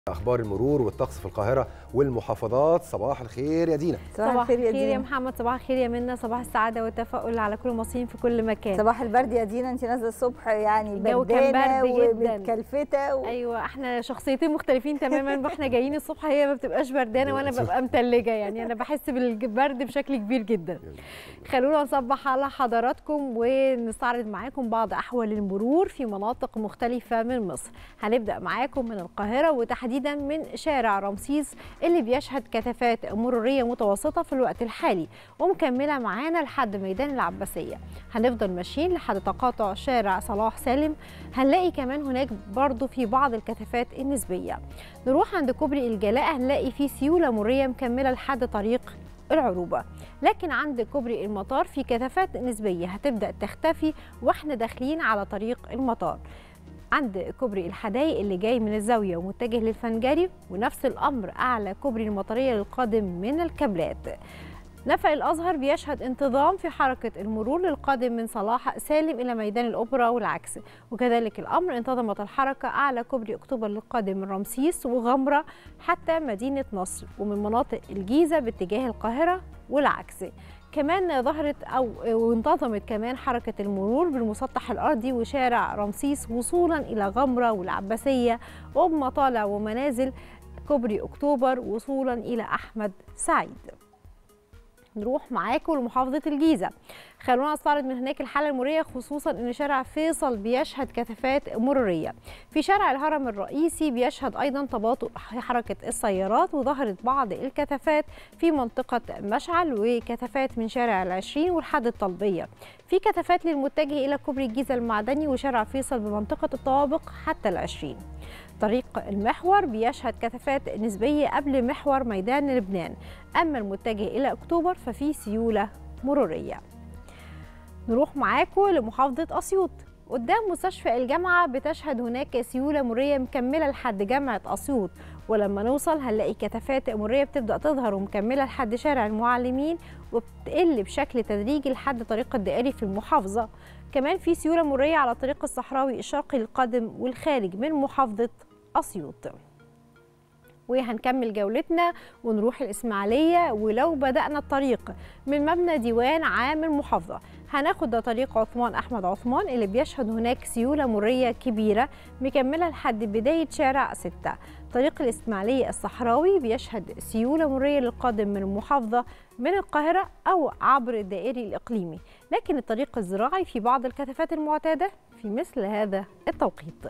اخبار المرور والطقس في القاهره والمحافظات صباح الخير يا دينا صباح الخير يا يا دينا محمد صباح الخير يا منى صباح السعاده والتفاؤل على كل المصريين في كل مكان صباح البرد يا دينا انت نازله الصبح يعني الجو كان بردانه برد جداً. ومتكلفته و... ايوه احنا شخصيتين مختلفين تماما واحنا جايين الصبح هي ما بتبقاش بردانه وانا ببقى متلجه يعني انا بحس بالبرد بشكل كبير جدا خلونا نصبح على حضراتكم ونستعرض معاكم بعض احوال المرور في مناطق مختلفه من مصر هنبدا معاكم من القاهره وتحديدا من شارع رمسيس اللي بيشهد كثافات مروريه متوسطه في الوقت الحالي ومكمله معانا لحد ميدان العباسيه هنفضل ماشيين لحد تقاطع شارع صلاح سالم هنلاقي كمان هناك برضو في بعض الكثافات النسبيه نروح عند كوبري الجلاء هنلاقي فيه سيوله مروريه مكمله لحد طريق العروبه لكن عند كوبري المطار في كثافات نسبيه هتبدا تختفي واحنا داخلين على طريق المطار عند كوبري الحدايق اللي جاي من الزاويه ومتجه للفنجري ونفس الامر اعلى كوبري المطريه للقادم من الكابلات نفق الازهر بيشهد انتظام في حركه المرور للقادم من صلاح سالم الى ميدان الاوبرا والعكس وكذلك الامر انتظمت الحركه اعلى كوبري اكتوبر للقادم من رمسيس وغمره حتى مدينه نصر ومن مناطق الجيزه باتجاه القاهره والعكس كمان ظهرت او وانتظمت كمان حركه المرور بالمسطح الارضي وشارع رمسيس وصولا الى غمره والعباسيه وبمطالع ومنازل كوبري اكتوبر وصولا الى احمد سعيد نروح معاكم لمحافظة الجيزة خلونا نستعرض من هناك الحالة المرورية خصوصا ان شارع فيصل بيشهد كثافات مرورية في شارع الهرم الرئيسي بيشهد ايضا تباطؤ حركة السيارات وظهرت بعض الكثافات في منطقة مشعل وكثافات من شارع العشرين والحد الطلبية في كثافات للمتجه الى كوبري الجيزة المعدني وشارع فيصل بمنطقة الطوابق حتى العشرين طريق المحور بيشهد كثافات نسبية قبل محور ميدان لبنان أما المتجه إلى أكتوبر ففي سيولة مرورية نروح معاكم لمحافظة أسيوط قدام مستشفى الجامعة بتشهد هناك سيولة مرورية مكملة لحد جامعة أسيوط ولما نوصل هنلاقي كثافات مرورية بتبدأ تظهر ومكملة لحد شارع المعلمين وبتقل بشكل تدريجي لحد طريق الدائري في المحافظة كمان في سيولة مرورية على طريق الصحراوي الشرقي القادم والخارج من محافظة أسيوط وهنكمل جولتنا ونروح الإسماعيلية ولو بدأنا الطريق من مبنى ديوان عام المحافظة هناخد ده طريق عثمان أحمد عثمان اللي بيشهد هناك سيولة مرية كبيرة مكملة لحد بداية شارع 6 طريق الإسماعيلية الصحراوي بيشهد سيولة مرية للقادم من المحافظة من القاهرة أو عبر الدائري الإقليمي لكن الطريق الزراعي في بعض الكثافات المعتادة في مثل هذا التوقيت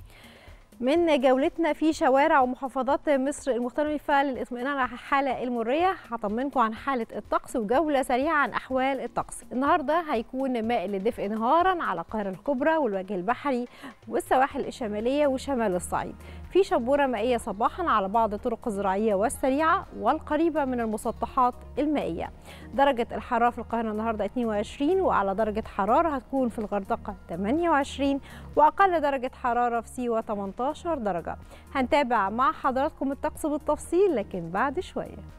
من جولتنا في شوارع ومحافظات مصر المختلفة للاطمئنان على الحالة المرية هطمنكم عن حالة الطقس وجولة سريعة عن أحوال الطقس النهاردة هيكون مائل للدفء نهارا على القاهرة الكبرى والوجه البحري والسواحل الشمالية وشمال الصعيد في شبورة مائية صباحا على بعض الطرق الزراعية والسريعة والقريبة من المسطحات المائية درجة الحرارة في القاهرة النهاردة 22 وأعلى درجة حرارة هتكون في الغردقة 28 وأقل درجة حرارة في سيوة 18 درجة هنتابع مع حضراتكم الطقس بالتفصيل لكن بعد شوية